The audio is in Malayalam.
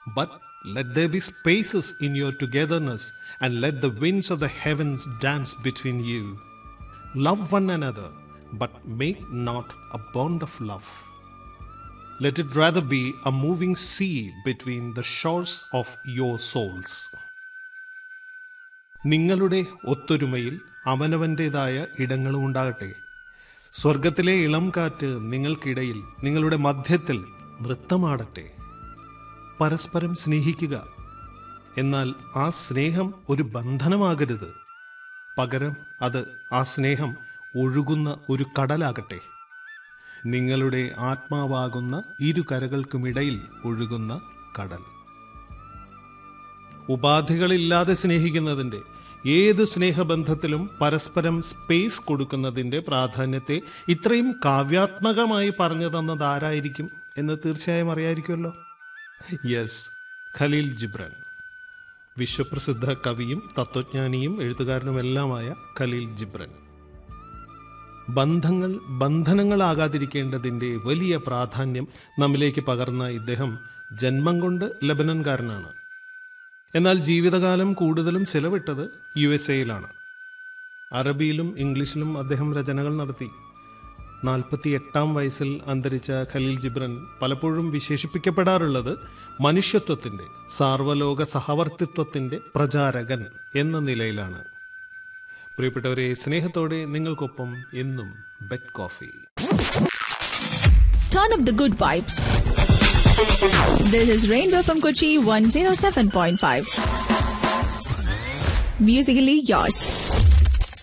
but let there be spaces in your togetherness, and let the winds of the heavens dance between you. Love one another, but make not a bond of love. Let it rather be a moving sea between the shores of your souls. നിങ്ങളുടെ ഒത്തൊരുമയിൽ അവനവൻ്റെതായ ഇടങ്ങളും ഉണ്ടാകട്ടെ സ്വർഗത്തിലെ ഇളം കാറ്റ് നിങ്ങൾക്കിടയിൽ നിങ്ങളുടെ മധ്യത്തിൽ നൃത്തമാടട്ടെ പരസ്പരം സ്നേഹിക്കുക എന്നാൽ ആ സ്നേഹം ഒരു ബന്ധനമാകരുത് പകരം അത് ആ സ്നേഹം ഒഴുകുന്ന ഒരു കടലാകട്ടെ നിങ്ങളുടെ ആത്മാവാകുന്ന ഇരു കരകൾക്കുമിടയിൽ ഒഴുകുന്ന കടൽ ഉപാധികളില്ലാതെ സ്നേഹിക്കുന്നതിൻ്റെ ഏത് സ്നേഹബന്ധത്തിലും പരസ്പരം സ്പേസ് കൊടുക്കുന്നതിൻ്റെ പ്രാധാന്യത്തെ ഇത്രയും കാവ്യാത്മകമായി പറഞ്ഞു തന്നത് ആരായിരിക്കും എന്ന് തീർച്ചയായും അറിയായിരിക്കുമല്ലോ യെസ് ഖലീൽ ജിബ്രാൻ വിശ്വപ്രസിദ്ധ കവിയും തത്വജ്ഞാനിയും എഴുത്തുകാരനുമെല്ലാമായ ഖലീൽ ജിബ്രൻ ബന്ധങ്ങൾ ബന്ധനങ്ങളാകാതിരിക്കേണ്ടതിൻ്റെ വലിയ പ്രാധാന്യം നമ്മിലേക്ക് പകർന്ന ഇദ്ദേഹം ജന്മം കൊണ്ട് ലബനൻകാരനാണ് എന്നാൽ ജീവിതകാലം കൂടുതലും ചെലവിട്ടത് യു എസ് എയിലാണ് അറബിയിലും ഇംഗ്ലീഷിലും അദ്ദേഹം രചനകൾ നടത്തി നാൽപ്പത്തി എട്ടാം വയസ്സിൽ അന്തരിച്ച ഖലീൽ ജിബ്രൻ പലപ്പോഴും വിശേഷിപ്പിക്കപ്പെടാറുള്ളത് മനുഷ്യത്വത്തിൻ്റെ സാർവലോക സഹവർത്തിത്വത്തിൻ്റെ പ്രചാരകൻ എന്ന നിലയിലാണ് പ്രിയപ്പെട്ടവരെ സ്നേഹത്തോടെ നിങ്ങൾക്കൊപ്പം എന്നും ബെറ്റ് coffee Turn up the good vibes. This is Rainbow from Kochi 107.5. Musically yours.